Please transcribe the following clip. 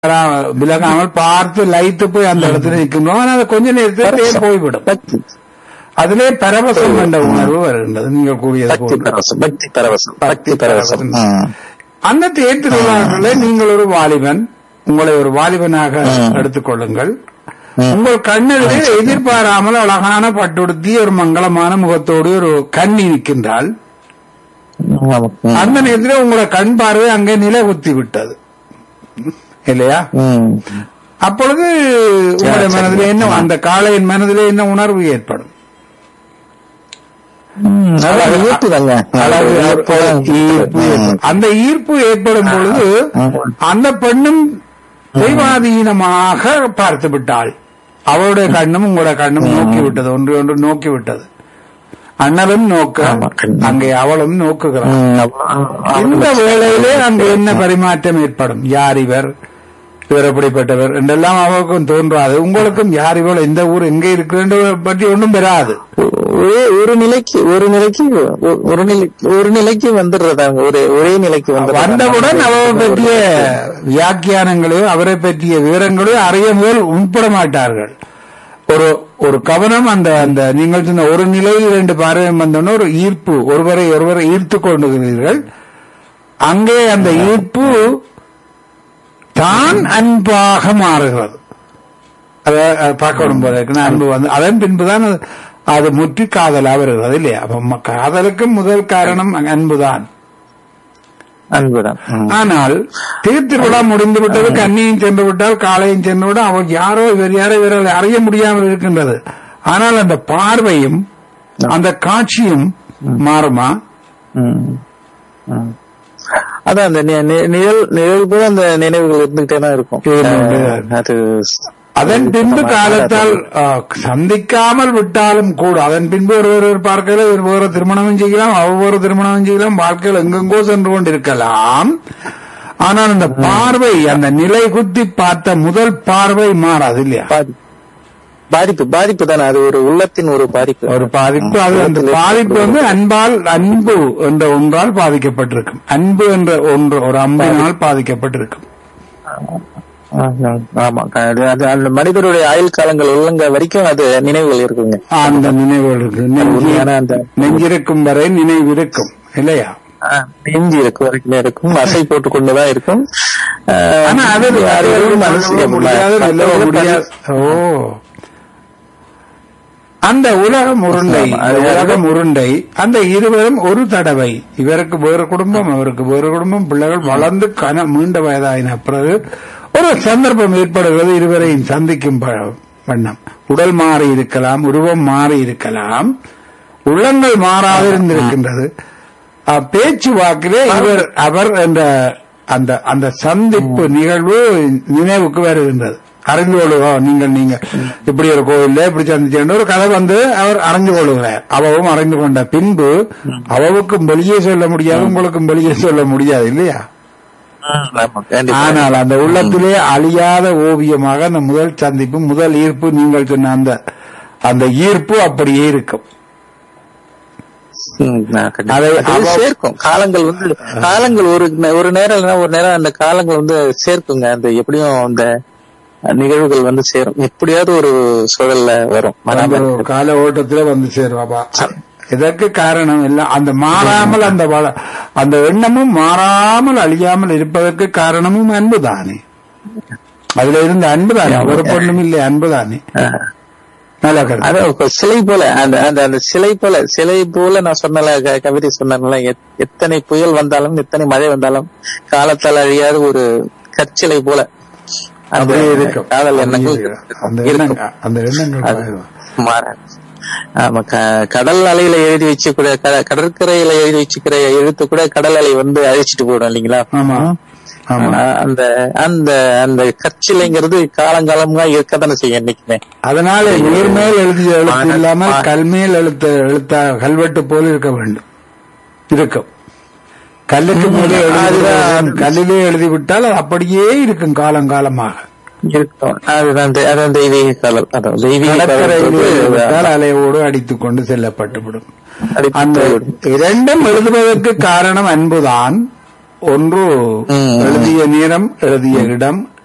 வரா- விலகாமல் பார்த்து லைத்து போய் அந்த இடத்துல நிற்கின்றோம் ஆனால் அது கொஞ்ச நேரத்தில் போய்விடும் பக்தி அதிலே பரவசம் என்ற உணர்வு வருகின்றது நீங்கள் கூறியது பக்தி போல பரவசம் பக்தி பரவசம் பக்தி பரவசம் ம். அந்த தேர் திருவிழாக்களே நீங்கள் ஒரு வாலிபன் உங்களை ஒரு வாலிபனாக எடுத்துக் கொள்ளுங்கள் உங்கள் கண்ணிலே எதிர்பாராமல் அழகான பட்டுடுத்தி ஒரு மங்களமான முகத்தோடு ஒரு கண்ணி நிற்கின்றால் ஆமா. ம். அந்த நேரத்தில் உங்களோட கண் பார்வை அங்கே நிலை குத்தி விட்டது இல்லையா ம். அப்பொழுது உங்களுடைய மனதிலே என்ன அந்த காளையின் மனதிலே என்ன உணர்வு ஏற்படும் ம். அது ஈர்ப்பு தாங்க. அழகு ஈர்ப்பு. ஈர்ப்பு ஏற்படும். அந்த ஈர்ப்பு ஏற்படும் பொழுது அந்த பெண்ணும் தெய்வாதீனமாக பார்த்து விட்டாள் அவளுடைய கண்ணும் உங்களுடைய கண்ணும் நோக்கி விட்டது ஒன்று ஒன்று நோக்கி விட்டது அண்ணலும் நோக்க ஆமா, கண்ணு. அங்கே அவளும் நோக்குகிறாள் ம். அவ்வளவு- இந்த வேளையிலே அங்கு என்ன பரிமாற்றம் ஏற்படும் யார் இவர் இவர் எப்படிப்பட்டவர் என்றெல்லாம் அவருக்கும் தோன்றாது உங்களுக்கும் யார் இவள் எந்த ஊர் எங்க இருக்கிறது பற்றி ஒன்றும் பெறாது ஒரே ஒரு நிலைக்கு ஒரு நிலைக்கு ஒ- ஒரு நிலை ஒரு நிலைக்கு வந்துடுறதாங்க ஒரே ஒரே நிலைக்கு வந்துடுறதாங்க. வந்தவுடன் அவரை பற்றிய வியாக்கியானங்களையோ அவரை பற்றிய விவரங்களையோ அறிய முதல் உட்பட மாட்டார்கள் ஒரு ஒரு கவனம் அந்த அந்த நீங்கள் சொன்ன ஒரு நிலையில் இரண்டு பார்வை வந்தோன்னு ஒரு ஈர்ப்பு ஒருவரை ஒருவரை ஈர்த்து கொண்டுகிறீர்கள் அங்கே அந்த ஈர்ப்பு தான் அன்பாக மாறுகிறது அதை அதை பார்க்கணும் போல இருக்கு. அன்பு வந்து அதன் பின்புதான் அது- அது முற்றி காதலா வருகிறது இல்லையா அப்ப ம- காதலுக்கு முதல் காரணம் அன்புதான் அன்புதான் ம். ஆனால் தீர்த்திருவிழா முடிந்து விட்டது கன்னியும் சென்று விட்டால் காளையும் சென்று விட அவர் யாரோ இவர் யாரோ இவரை அறிய முடியாமல் இருக்கின்றது ஆனால் அந்த பார்வையும் அந்த காட்சியும் மாறுமா ம். ம். அதான் அந்த நி- நி- நிழல் நிழல் போல அந்த நினைவுகள் இருந்துகிட்டே தான் இருக்கும் இருந்துகிட்டே அஹ், அது அதன் பின்பு காலத்தால் ஆ, சந்திக்காமல் விட்டாலும் கூட அதன் பின்பு ஒருவர் பார்க்கையில வேறு திருமணமும் செய்யலாம் ஒவ்வொரு திருமணமும் செய்யலாம் வாழ்க்கையில் எங்கெங்கோ சென்று கொண்டிருக்கலாம் ஆனால் அந்த பார்வை அந்த நிலை குத்தி பார்த்த முதல் பார்வை மாறாது இல்லையா பாதி- பாதிப்பு பாதிப்பு தானே அது ஒரு உள்ளத்தின் ஒரு பாதிப்பு ஒரு பாதிப்பு அது அந்த பாதிப்பு வந்து அன்பால் அன்பு என்ற ஒன்றால் பாதிக்கப்பட்டிருக்கும் அன்பு என்ற ஒன்று ஒரு அம்பினால் பாதிக்கப்பட்டிருக்கும் ஆமா, ஆமா அது அது அந்த மனிதருடைய ஆயுள் காலங்கள் உள்ளங்க வரைக்கும் அது நினைவுகள் இருக்குங்க அந்த நினைவுகள் இருக்கு நெஞ்சு- உண்மையான அந்த நெஞ்சிருக்கும் வரை நினைவு இருக்கும் இல்லையா ஆஹ், நெஞ்சு இருக்கும் வரைக்கும் இருக்கும் அசை போட்டு கொண்டுதான் இருக்கும் ஆஹ், ஆனா அது யாரையும் மனசு சொல்ல முடியாது வெல்ல முடியாது ஓ அந்த உலகம் உருண்டை ஆமா, அது உலகம் உருண்டை அந்த இருவரும் ஒரு தடவை இவருக்கு வேறு குடும்பம் அவருக்கு வேறு குடும்பம் பிள்ளைகள் வளர்ந்து கன மீண்ட வயதாயின பிறகு ஒரு சந்தர்ப்பம் ஏற்படுகிறது இருவரையும் சந்திக்கும் ப- வண்ணம் உடல் மாறி இருக்கலாம் உருவம் மாறி இருக்கலாம் உள்ளங்கள் மாறாது இருந்திருக்கின்றது அஹ், பேச்சு வாக்கிலே இவர் அவர் என்ற அந்த அந்த சந்திப்பு நிகழ்வு நினைவுக்கு வருகின்றது அறிந்து கொள்ளுவோம் நீங்கள் நீங்க இப்படி ஒரு கோவில்ல இப்படி சந்திச்சேன் ஒரு கதை வந்து அவர் அறிந்து கொள்ளுகிறார் அவவும் அறிந்து கொண்ட பின்பு அவவுக்கும் வெளியே சொல்ல முடியாது உங்களுக்கும் வெளியே சொல்ல முடியாது இல்லையா ம், ஆமா, கண்டிப்பா. ஆனால் அந்த உள்ளத்திலே அழியாத ஓவியமாக அந்த முதல் சந்திப்பு முதல் ஈர்ப்பு நீங்கள் சொன்ன அந்த அந்த ஈர்ப்பு அப்படியே இருக்கும் ம், நான் கண்டிப்பா. அதை அது அவ- சேர்க்கும் காலங்கள் வந்து காலங்கள் ஒரு ஒரு நேரம் இல்லைன்னா ஒரு நேரம் அந்த காலங்கள் வந்து சேர்க்குங்க அந்த எப்படியும் அந்த நிகழ்வுகள் வந்து சேரும் எப்படியாவது ஒரு சூழல்ல வரும் அந்த வராம ஒரு இருக்காது. கால ஓட்டத்துல வந்து சேருவாப்பா இதற்கு காரணம் எல்லாம் அந்த மாறாமல் அந்த வள- அந்த எண்ணமும் மாறாமல் அழியாமல் இருப்பதற்கு காரணமும் அன்புதானே அதுல இருந்த அன்புதானே ஒரு பொண்ணும் இல்லை அன்புதானே ஆஹ். நல்லா கருத்து அதான் இப்ப சிலை போல அந்த அந்த அந்த சிலை போல சிலை போல நான் சொன்னல க- கவிதை சொன்னல எத்தனை புயல் வந்தாலும் எத்தனை மழை வந்தாலும் காலத்தால் அழியாத ஒரு கற்சிலை போல அந்த அப்படியே இருக்கும் காதல் எண்ணங்கள் அந்த இருக்கும். எண்ணங்கள் அந்த எண்ணங்கள் அது மாறும். மாறாது. ஆமா க- கடல் அலையில எழுதி வச்சுக்கூட க- கடற்கரையில எழுதி வச்சுக்கிற எழுத்து கூட கடல் அலை வந்து அழிச்சிட்டு போயிடும் இல்லைங்களா ஆமா ஆமா ஆனா, அந்த அந்த அந்த கற்சிலைங்கிறது காலங்காலமா இருக்கத்தானே செய்யும் என்னைக்குமே அதனால நீர்மேல் எழுதிய எழுத்து மாற- இல்லாமல் மா- கல்மேல் எழுத்து எழுத்தா கல்வெட்டு போல இருக்க வேண்டும் இருக்கும் கல்லுக்கு மேலே எழுதி அதுதான். கல்லிலே எழுதிவிட்டால் அது அப்படியே இருக்கும் காலங்காலமாக இருக்கும் அதுதான் தெ- அதான் தெய்வீக காதல் அதான் தெய்வீக கடற்கரையிலே காதல் எழுதிவிட்டால் அலையோடு அடித்துக் கொண்டு செல்லப்பட்டுவிடும் அடித்து அந்த போய்விடும். இரண்டும் எழுதுவதற்கு காரணம் அன்புதான் ஒன்று ம். எழுதிய நேரம் எழுதிய இடம்